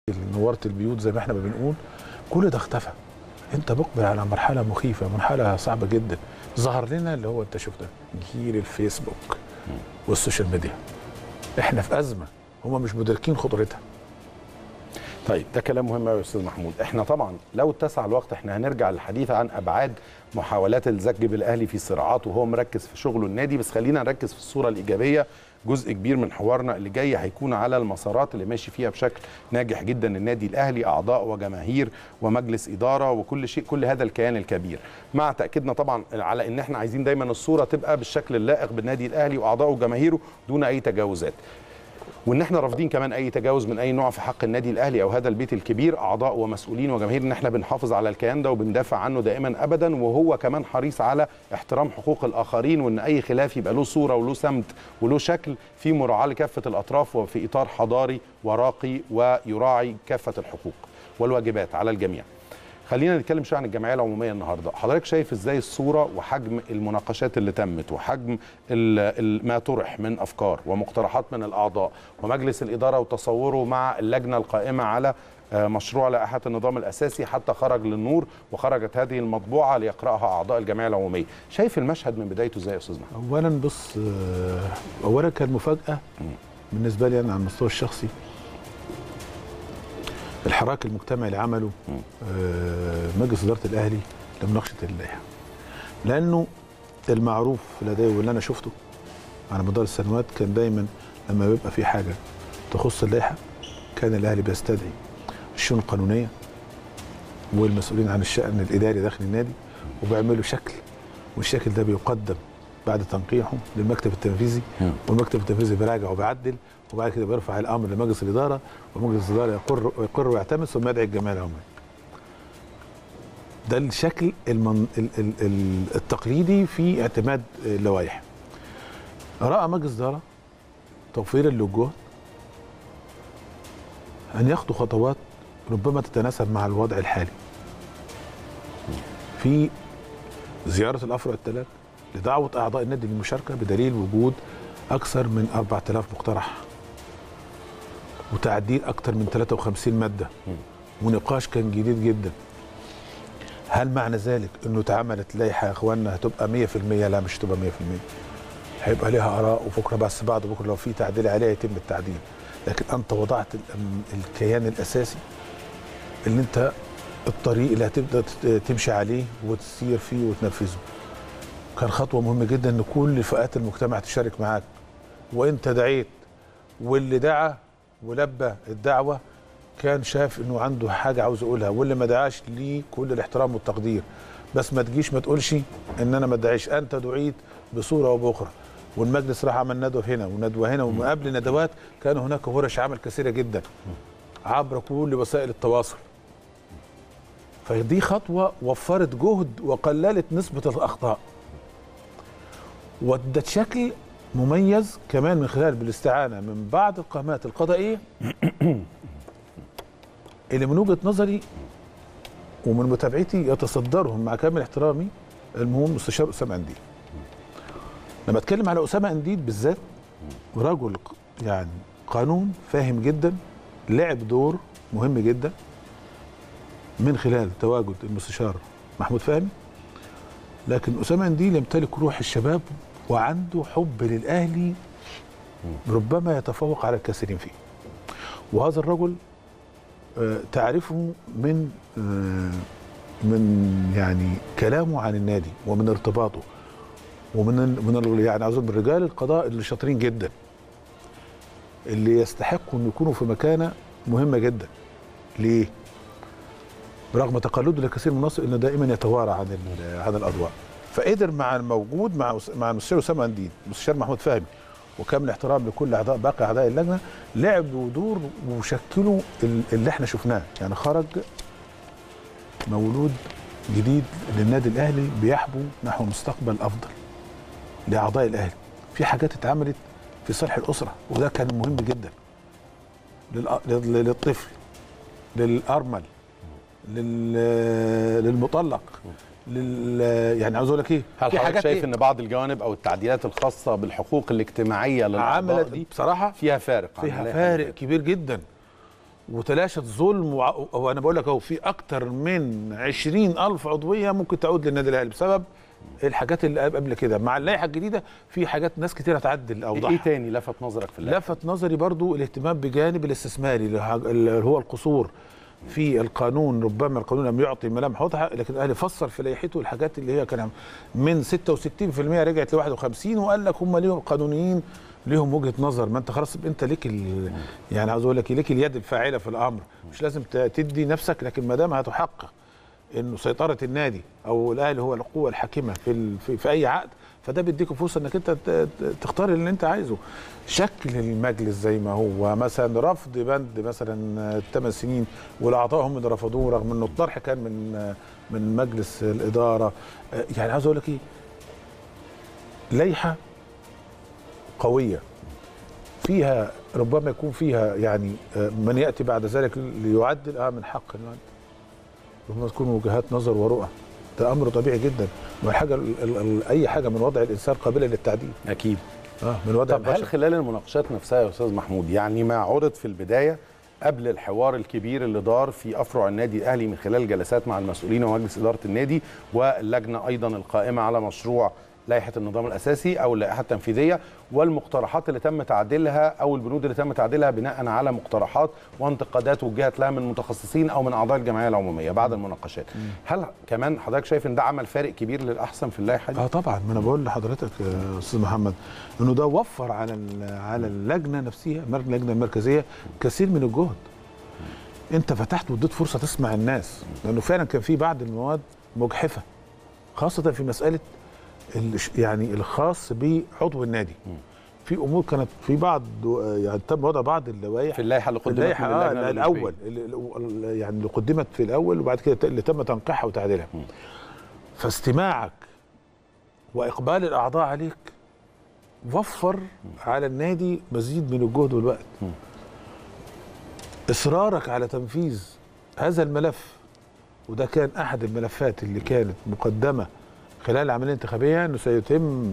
نورت البيوت زي ما احنا ما بنقول كل ده اختفى انت مقبل على مرحله مخيفه مرحله صعبه جدا ظهر لنا اللي هو انت شفته جيل الفيسبوك والسوشيال ميديا احنا في ازمه هم مش مدركين خطورتها طيب ده كلام مهم قوي يا استاذ محمود احنا طبعا لو اتسع الوقت احنا هنرجع للحديث عن ابعاد محاولات الزج بالاهلي في صراعات وهو مركز في شغله النادي بس خلينا نركز في الصوره الايجابيه جزء كبير من حوارنا اللي جاي هيكون على المسارات اللي ماشي فيها بشكل ناجح جدا النادي الاهلي اعضاء وجماهير ومجلس اداره وكل شيء كل هذا الكيان الكبير مع تاكيدنا طبعا على ان احنا عايزين دايما الصوره تبقى بالشكل اللائق بالنادي الاهلي واعضائه وجماهيره دون اي تجاوزات وان احنا رافضين كمان اي تجاوز من اي نوع في حق النادي الاهلي او هذا البيت الكبير اعضاء ومسؤولين وجماهير ان احنا بنحافظ على الكيان ده وبندافع عنه دائما ابدا وهو كمان حريص على احترام حقوق الاخرين وان اي خلاف يبقى له صوره وله سمت وله شكل في مراعاه لكافه الاطراف وفي اطار حضاري وراقي ويراعي كافه الحقوق والواجبات على الجميع. خلينا نتكلم شويه عن الجمعيه العموميه النهارده حضرتك شايف ازاي الصوره وحجم المناقشات اللي تمت وحجم ال ال ما طرح من افكار ومقترحات من الاعضاء ومجلس الاداره وتصوره مع اللجنه القائمه على مشروع لائحه النظام الاساسي حتى خرج للنور وخرجت هذه المطبوعه ليقراها اعضاء الجمعيه العموميه شايف المشهد من بدايته ازاي يا استاذ محمد اولا بص اولا كان مفاجاه بالنسبه لي انا على المستوى الشخصي الحراك المجتمعي اللي عمله مجلس اداره الاهلي لمناقشه اللائحه لانه المعروف لدي واللي انا شفته على مدار السنوات كان دايما لما بيبقى في حاجه تخص اللائحه كان الاهلي بيستدعي الشؤون القانونيه والمسؤولين عن الشان الاداري داخل النادي وبيعملوا شكل والشكل ده بيقدم بعد تنقيحه للمكتب التنفيذي والمكتب التنفيذي بيراجع وبيعدل وبعد كده بيرفع الامر لمجلس الاداره ومجلس الاداره يقر يقر ويعتمد ثم يدعي الجمعيه العموميه. ده الشكل المن... ال... ال... ال... التقليدي في اعتماد اللوائح. راى مجلس الاداره توفيرا للجهد ان ياخدوا خطوات ربما تتناسب مع الوضع الحالي. في زياره الافرع الثلاث لدعوه اعضاء النادي للمشاركه بدليل وجود اكثر من 4000 مقترح وتعديل اكثر من 53 ماده ونقاش كان جديد جدا هل معنى ذلك انه اتعملت لائحه يا اخواننا هتبقى 100% لا مش هتبقى 100% هيبقى ليها اراء وبكره بس بعد بكره لو في تعديل عليها يتم التعديل لكن انت وضعت الكيان الاساسي اللي انت الطريق اللي هتبدا تمشي عليه وتسير فيه وتنفذه كان خطوه مهمه جدا ان كل فئات المجتمع تشارك معاك وانت دعيت واللي دعا ولبى الدعوه كان شاف انه عنده حاجه عاوز يقولها واللي ما دعاش ليه كل الاحترام والتقدير بس ما تجيش ما تقولش ان انا ما ادعيش انت دعيت بصوره او باخرى والمجلس راح عمل ندوه هنا وندوه هنا ومن قبل ندوات كان هناك ورش عمل كثيره جدا عبر كل وسائل التواصل فدي خطوه وفرت جهد وقللت نسبه الاخطاء وادت شكل مميز كمان من خلال بالاستعانه من بعض القامات القضائيه اللي من وجهه نظري ومن متابعتي يتصدرهم مع كامل احترامي المهم مستشار اسامه انديل. لما اتكلم على اسامه انديل بالذات رجل يعني قانون فاهم جدا لعب دور مهم جدا من خلال تواجد المستشار محمود فهمي لكن اسامه انديل يمتلك روح الشباب وعنده حب للاهلي ربما يتفوق على الكثيرين فيه وهذا الرجل تعرفه من من يعني كلامه عن النادي ومن ارتباطه ومن من يعني عاوز من رجال القضاء اللي شاطرين جدا اللي يستحقوا ان يكونوا في مكانه مهمه جدا ليه؟ برغم تقلده لكثير من الناس انه دائما يتوارى عن عن الاضواء فقدر مع الموجود مع مع المستشار اسامه اندين المستشار محمود فهمي وكامل احترام لكل اعضاء باقي اعضاء اللجنه لعبوا دور وشكلوا اللي احنا شفناه يعني خرج مولود جديد للنادي الاهلي بيحبو نحو مستقبل افضل لاعضاء الاهلي في حاجات اتعملت في صالح الاسره وده كان مهم جدا للطفل للارمل للمطلق لل يعني عاوز اقول لك ايه هل في حضرتك شايف إيه؟ ان بعض الجوانب او التعديلات الخاصه بالحقوق الاجتماعيه للاعضاء عملت دي بصراحه فيها فارق عن فيها اللائحة فارق اللي كبير جدا وتلاشت ظلم وع- وانا بقول لك اهو في اكتر من 20 الف عضويه ممكن تعود للنادي الاهلي بسبب الحاجات اللي قبل كده مع اللائحه الجديده في حاجات ناس كتير هتعدل ايه اوضاعها تاني لفت نظرك في اللائحه لفت نظري برضو الاهتمام بجانب الاستثماري اللي ه- اللي هو القصور في القانون ربما القانون لم يعطي ملامح واضحه لكن الاهلي فسر في لائحته الحاجات اللي هي كان من 66% رجعت ل 51 وقال لك هم ليهم قانونيين ليهم وجهه نظر ما انت خلاص انت ليك ال... يعني عاوز اقول لك ليك اليد الفاعله في الامر مش لازم ت- تدي نفسك لكن ما دام هتحقق انه سيطره النادي او الاهلي هو القوه الحاكمه في ال... في, في اي عقد فده بيديك فرصه انك انت ت- ت- تختار اللي انت عايزه شكل المجلس زي ما هو مثلا رفض بند مثلا الثمان سنين والاعضاء هم اللي رفضوه رغم انه الطرح كان من من مجلس الاداره يعني عاوز اقول لك ايه لائحه قويه فيها ربما يكون فيها يعني من ياتي بعد ذلك ليعدل اه من حق انه يعدل ربما تكون وجهات نظر ورؤى ده امر طبيعي جدا والحاجه ال- ال- ال- اي حاجه من وضع الانسان قابله للتعديل اكيد اه من وضع طب هل البشر خلال المناقشات نفسها يا استاذ محمود يعني ما عرض في البدايه قبل الحوار الكبير اللي دار في افرع النادي الاهلي من خلال جلسات مع المسؤولين ومجلس اداره النادي واللجنه ايضا القائمه على مشروع لائحه النظام الاساسي او اللائحه التنفيذيه والمقترحات اللي تم تعديلها او البنود اللي تم تعديلها بناء على مقترحات وانتقادات وجهت لها من متخصصين او من اعضاء الجمعيه العموميه بعد المناقشات هل كمان حضرتك شايف ان ده عمل فارق كبير للاحسن في اللائحه دي اه طبعا ما انا بقول لحضرتك يا استاذ محمد انه ده وفر على ال- على اللجنه نفسها مر- اللجنه المركزيه كثير من الجهد انت فتحت واديت فرصه تسمع الناس لانه فعلا كان في بعض المواد مجحفه خاصه في مساله الش- يعني الخاص بعضو النادي في امور كانت في بعض يعني تم وضع بعض اللوائح في اللائحه اللي في قدمت اللائحه من آه اللجنة الاول اللي- اللي- يعني اللي قدمت في الاول وبعد كده اللي تم تنقيحها وتعديلها فاستماعك واقبال الاعضاء عليك وفر على النادي مزيد من الجهد والوقت اصرارك على تنفيذ هذا الملف وده كان احد الملفات اللي كانت مقدمه خلال العمليه الانتخابيه انه سيتم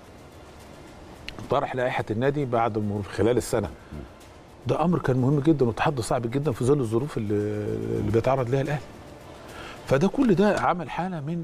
طرح لائحه النادي بعد مرور خلال السنه ده امر كان مهم جدا وتحدي صعب جدا في ظل الظروف اللي, اللي بيتعرض لها الاهلي فده كل ده عمل حاله من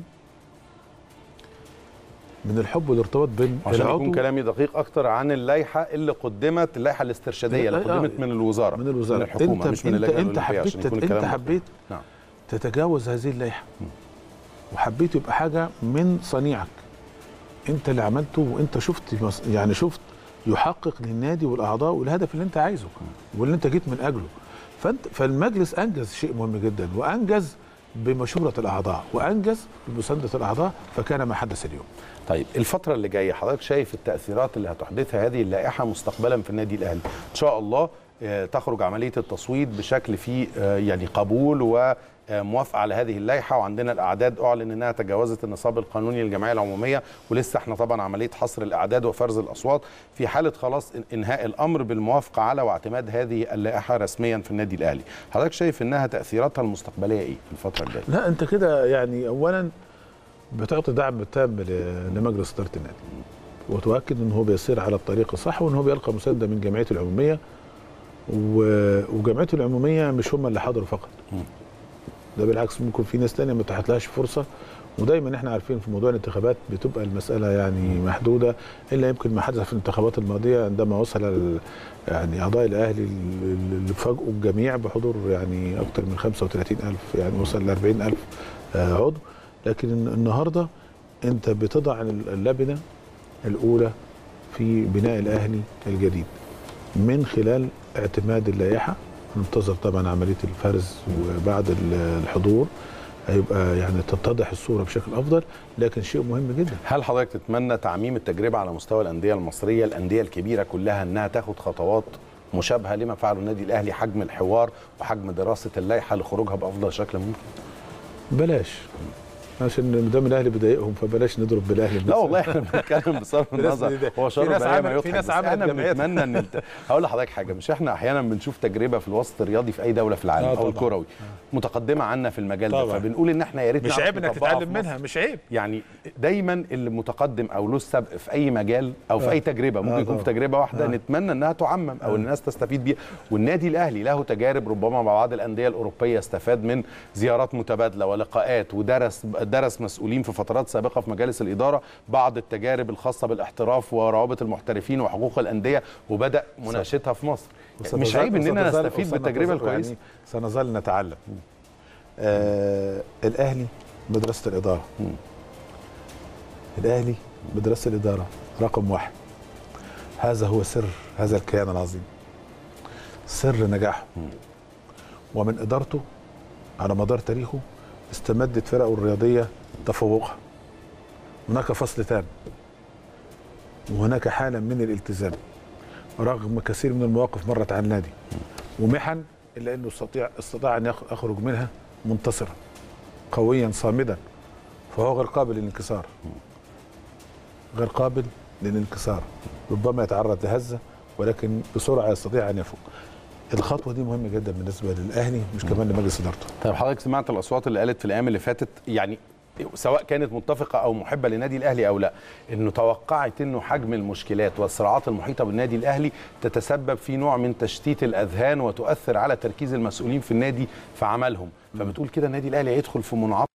من الحب والارتباط بين عشان يكون العضو كلامي دقيق اكتر عن اللائحه اللي قدمت اللائحه الاسترشاديه اللي لا، آه، قدمت من الوزاره من الوزاره من الحكومه انت مش من انت اللجنه انت الأولمبية حبيت عشان يكون انت الكلام دقيق. حبيت نعم تتجاوز هذه اللائحه وحبيت يبقى حاجه من صنيعك انت اللي عملته وانت شفت مص- يعني شفت يحقق للنادي والاعضاء والهدف اللي انت عايزه واللي انت جيت من اجله فانت فالمجلس انجز شيء مهم جدا وانجز بمشوره الاعضاء وانجز بمسانده الاعضاء فكان ما حدث اليوم طيب الفترة اللي جاية حضرتك شايف التأثيرات اللي هتحدثها هذه اللائحة مستقبلا في النادي الأهلي إن شاء الله آه، تخرج عملية التصويت بشكل فيه آه، يعني قبول وموافقة على هذه اللائحة وعندنا الأعداد أعلن أنها تجاوزت النصاب القانوني للجمعية العمومية ولسه احنا طبعا عملية حصر الأعداد وفرز الأصوات في حالة خلاص إن- إنهاء الأمر بالموافقة على واعتماد هذه اللائحة رسميا في النادي الأهلي حضرتك شايف أنها تأثيراتها المستقبلية إيه في الفترة الجاية؟ لا انت كده يعني اولا بتعطي دعم تام ل- لمجلس اداره النادي وتؤكد ان هو بيسير على الطريق الصح وان هو بيلقى مسانده من جمعيته العموميه و- وجمعيته العموميه مش هم اللي حضروا فقط ده بالعكس ممكن في ناس تانية ما اتاحتلهاش فرصه ودايما احنا عارفين في موضوع الانتخابات بتبقى المساله يعني محدوده الا يمكن ما حدث في الانتخابات الماضيه عندما وصل ال- يعني اعضاء الاهلي اللي فاجئوا الجميع بحضور يعني اكثر من 35 الف يعني وصل ل 40 الف آه، عضو لكن الن- النهارده انت بتضع اللبنه الاولى في بناء الاهلي الجديد من خلال اعتماد اللائحه ننتظر طبعا عمليه الفرز وبعد ال- الحضور هيبقى يعني تتضح الصوره بشكل افضل لكن شيء مهم جدا هل حضرتك تتمنى تعميم التجربه على مستوى الانديه المصريه الانديه الكبيره كلها انها تاخد خطوات مشابهه لما فعله النادي الاهلي حجم الحوار وحجم دراسه اللائحه لخروجها بافضل شكل ممكن بلاش عشان ما دام الاهلي بيضايقهم فبلاش نضرب بالاهلي لا والله احنا بنتكلم بصرف في ناس النظر بي- هو في شر ناس بقى ما عملت- في يضحك ناس بس عملت احنا جمعيات. بنتمنى ان انت هقول لحضرتك حاجه مش احنا احيانا بنشوف تجربه في الوسط الرياضي في اي دوله في العالم آه او طبعاً. الكروي متقدمه عنا في المجال ده طبعاً. فبنقول ان احنا يا ريت مش نعرف عيب انك نطبقها تتعلم في مصر. منها مش عيب يعني دايما اللي متقدم او له السبق في اي مجال او في آه. اي تجربه ممكن آه يكون في طبعاً. تجربه واحده آه. نتمنى انها تعمم او الناس تستفيد بيها والنادي الاهلي له تجارب ربما مع بعض الانديه الاوروبيه استفاد من زيارات متبادله ولقاءات ودرس درس مسؤولين في فترات سابقه في مجالس الاداره بعض التجارب الخاصه بالاحتراف وروابط المحترفين وحقوق الانديه وبدا مناقشتها في مصر مش وسنظل- عيب اننا وسنظل- نستفيد وسنظل- بالتجربه الكويسه يعني سنظل نتعلم آه الاهلي مدرسه الاداره مم. الاهلي مدرسه الاداره رقم واحد هذا هو سر هذا الكيان العظيم سر نجاحه ومن ادارته على مدار تاريخه استمدت فرقه الرياضيه تفوقها هناك فصل تام وهناك حاله من الالتزام رغم كثير من المواقف مرت على النادي ومحن الا انه استطيع استطاع ان يخ- يخرج منها منتصرا قويا صامدا فهو غير قابل للانكسار غير قابل للانكسار ربما يتعرض لهزه ولكن بسرعه يستطيع ان يفوق الخطوه دي مهمه جدا بالنسبه للاهلي مش كمان لمجلس ادارته طيب حضرتك سمعت الاصوات اللي قالت في الايام اللي فاتت يعني سواء كانت متفقه او محبه للنادي الاهلي او لا انه توقعت انه حجم المشكلات والصراعات المحيطه بالنادي الاهلي تتسبب في نوع من تشتيت الاذهان وتؤثر على تركيز المسؤولين في النادي في عملهم فبتقول كده النادي الاهلي هيدخل في منعطف